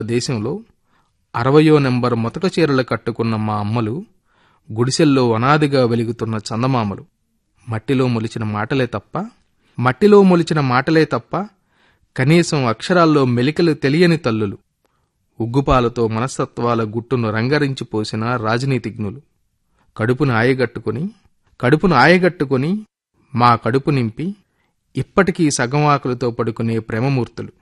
దేశంలో అరవయో నెంబర్ మొదట చీరలు కట్టుకున్న మా అమ్మలు గుడిసెల్లో అనాదిగా వెలుగుతున్న చందమామలు మట్టిలో మొలిచిన మాటలే తప్ప మట్టిలో మొలిచిన మాటలే తప్ప కనీసం అక్షరాల్లో మెలికలు తెలియని తల్లులు ఉగ్గుపాలతో మనస్తత్వాల గుట్టును రంగరించి పోసిన రాజనీతిజ్ఞులు కడుపును ఆయగట్టుకుని కడుపును ఆయగట్టుకుని మా కడుపు నింపి ఇప్పటికీ సగం ఆకలితో పడుకునే ప్రేమమూర్తులు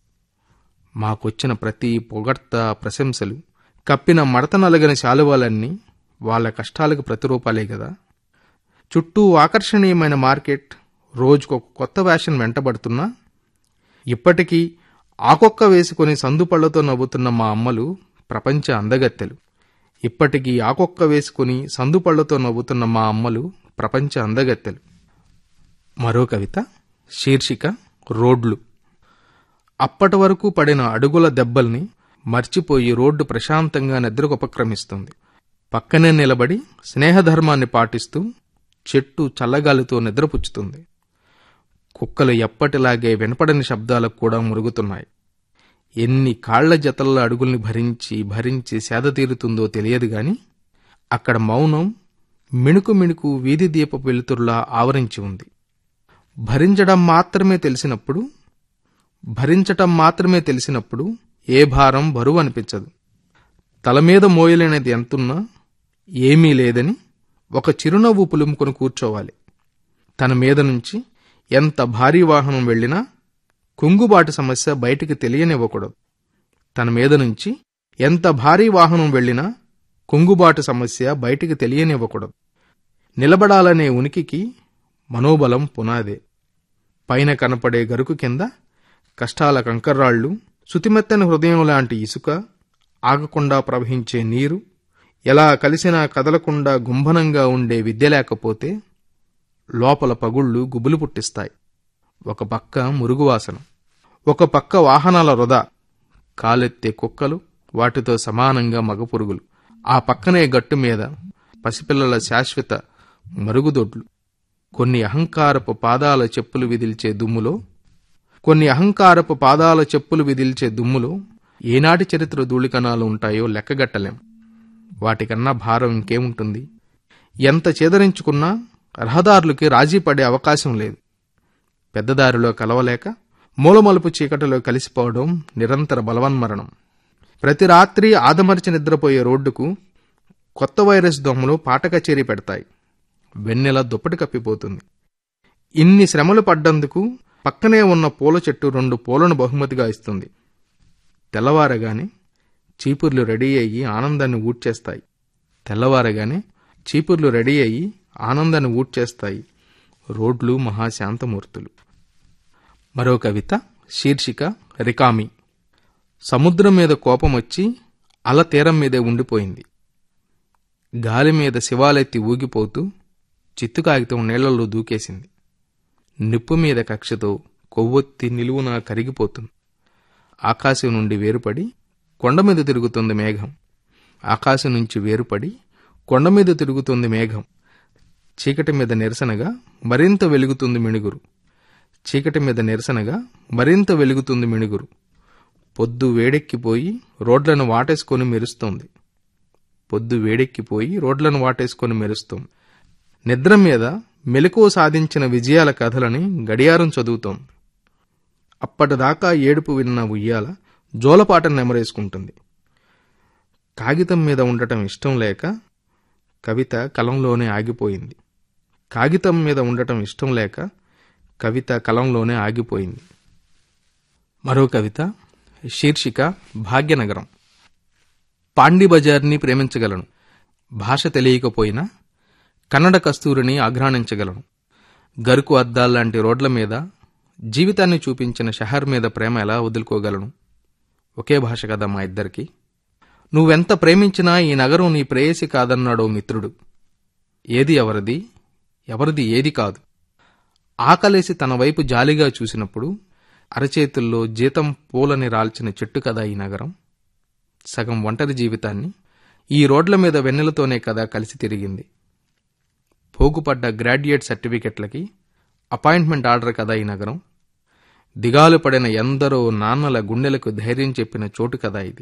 మాకొచ్చిన ప్రతి పొగడ్త ప్రశంసలు కప్పిన మడత నలగని శాలువాలన్నీ వాళ్ళ కష్టాలకు ప్రతిరూపాలే కదా చుట్టూ ఆకర్షణీయమైన మార్కెట్ రోజుకొక కొత్త ఫ్యాషన్ వెంటబడుతున్నా ఇప్పటికీ ఆకొక్క వేసుకుని సందుపళ్లతో నవ్వుతున్న మా అమ్మలు ప్రపంచ అందగత్తెలు ఇప్పటికీ ఆకొక్క వేసుకుని సందుపళ్లతో నవ్వుతున్న మా అమ్మలు ప్రపంచ అందగత్తెలు మరో కవిత శీర్షిక రోడ్లు అప్పటి వరకు పడిన అడుగుల దెబ్బల్ని మర్చిపోయి రోడ్డు ప్రశాంతంగా నిద్రకు ఉపక్రమిస్తుంది పక్కనే నిలబడి స్నేహధర్మాన్ని పాటిస్తూ చెట్టు చల్లగాలితో నిద్రపుచ్చుతుంది కుక్కలు ఎప్పటిలాగే వినపడని శబ్దాలకు కూడా మురుగుతున్నాయి ఎన్ని కాళ్ల జతల అడుగుల్ని భరించి భరించి సేద తీరుతుందో తెలియదు గాని అక్కడ మౌనం మిణుకు మిణుకు వీధి దీప వెలుతురులా ఆవరించి ఉంది భరించడం మాత్రమే తెలిసినప్పుడు భరించటం మాత్రమే తెలిసినప్పుడు ఏ భారం బరువు అనిపించదు తల మీద మోయలేనిది ఎంతున్నా ఏమీ లేదని ఒక చిరునవ్వు పులుముకొని కూర్చోవాలి తన మీద నుంచి ఎంత భారీ వాహనం వెళ్ళినా కుంగుబాటు సమస్య బయటికి తెలియనివ్వకూడదు తన మీద నుంచి ఎంత భారీ వాహనం వెళ్ళినా కుంగుబాటు సమస్య బయటికి తెలియనివ్వకూడదు నిలబడాలనే ఉనికికి మనోబలం పునాదే పైన కనపడే గరుకు కింద కష్టాల కంకర్రాళ్ళు శుతిమెత్తని హృదయం లాంటి ఇసుక ఆగకుండా ప్రవహించే నీరు ఎలా కలిసినా కదలకుండా గుంభనంగా ఉండే విద్య లేకపోతే లోపల పగుళ్ళు గుబులు పుట్టిస్తాయి ఒక పక్క మురుగువాసన ఒక పక్క వాహనాల వృధా కాలెత్తే కుక్కలు వాటితో సమానంగా మగపురుగులు ఆ పక్కనే గట్టు మీద పసిపిల్లల శాశ్వత మరుగుదొడ్లు కొన్ని అహంకారపు పాదాల చెప్పులు విదిల్చే దుమ్ములో కొన్ని అహంకారపు పాదాల చెప్పులు విదిల్చే దుమ్ములో ఏనాటి చరిత్ర ధూళికణాలు ఉంటాయో లెక్కగట్టలేం వాటికన్నా భారం ఇంకేముంటుంది ఎంత చేదరించుకున్నా రహదారులకి రాజీ పడే అవకాశం లేదు పెద్దదారిలో కలవలేక మూలమలుపు చీకటిలో కలిసిపోవడం నిరంతర బలవన్మరణం ప్రతి రాత్రి ఆదమర్చి నిద్రపోయే రోడ్డుకు కొత్త వైరస్ దోమలు పాట కచేరీ పెడతాయి వెన్నెల దుప్పటి కప్పిపోతుంది ఇన్ని శ్రమలు పడ్డందుకు పక్కనే ఉన్న పూల చెట్టు రెండు పూలను బహుమతిగా ఇస్తుంది తెల్లవారగానే చీపుర్లు రెడీ అయ్యి ఆనందాన్ని ఊడ్చేస్తాయి తెల్లవారగానే చీపుర్లు రెడీ అయ్యి ఆనందాన్ని ఊడ్చేస్తాయి రోడ్లు మహాశాంతమూర్తులు మరో కవిత శీర్షిక రికామి సముద్రం మీద కోపం వచ్చి అల తీరం మీదే ఉండిపోయింది గాలి మీద శివాలెత్తి ఊగిపోతూ చిత్తు కాగితం నీళ్లలో దూకేసింది నిప్పు మీద కక్షతో కొవ్వొత్తి నిలువున కరిగిపోతుంది ఆకాశం నుండి వేరుపడి కొండ మీద తిరుగుతుంది మేఘం ఆకాశం నుంచి వేరుపడి కొండ మీద తిరుగుతుంది మేఘం చీకటి మీద నిరసనగా మరింత వెలుగుతుంది మిణుగురు చీకటి మీద నిరసనగా మరింత వెలుగుతుంది మిణుగురు పొద్దు వేడెక్కిపోయి రోడ్లను వాటేసుకొని మెరుస్తోంది పొద్దు వేడెక్కిపోయి రోడ్లను వాటేసుకొని మెరుస్తోంది నిద్ర మీద మెలకువ సాధించిన విజయాల కథలని గడియారం చదువుతోంది అప్పటిదాకా ఏడుపు విన్న ఉయ్యాల జోలపాట నెమరేసుకుంటుంది కాగితం మీద ఉండటం ఇష్టం లేక కవిత కలంలోనే ఆగిపోయింది కాగితం మీద ఉండటం ఇష్టం లేక కవిత కలంలోనే ఆగిపోయింది మరో కవిత శీర్షిక భాగ్యనగరం పాండి బజార్ని ప్రేమించగలను భాష తెలియకపోయినా కన్నడ కస్తూరిని ఆఘ్రాణించగలను గరుకు అద్దాల్లాంటి రోడ్ల మీద జీవితాన్ని చూపించిన షహర్ మీద ప్రేమ ఎలా వదులుకోగలను ఒకే భాష కదా మా ఇద్దరికి నువ్వెంత ప్రేమించినా ఈ నగరం నీ ప్రేయసి కాదన్నాడో మిత్రుడు ఏది ఎవరిది ఎవరిది ఏది కాదు ఆకలేసి తన వైపు జాలిగా చూసినప్పుడు అరచేతుల్లో జీతం పూలని రాల్చిన చెట్టు కదా ఈ నగరం సగం ఒంటరి జీవితాన్ని ఈ రోడ్ల మీద వెన్నెలతోనే కదా కలిసి తిరిగింది పోగుపడ్డ గ్రాడ్యుయేట్ సర్టిఫికెట్లకి అపాయింట్మెంట్ ఆర్డర్ కదా ఈ నగరం దిగాలు పడిన ఎందరో నాన్నల గుండెలకు ధైర్యం చెప్పిన చోటు కదా ఇది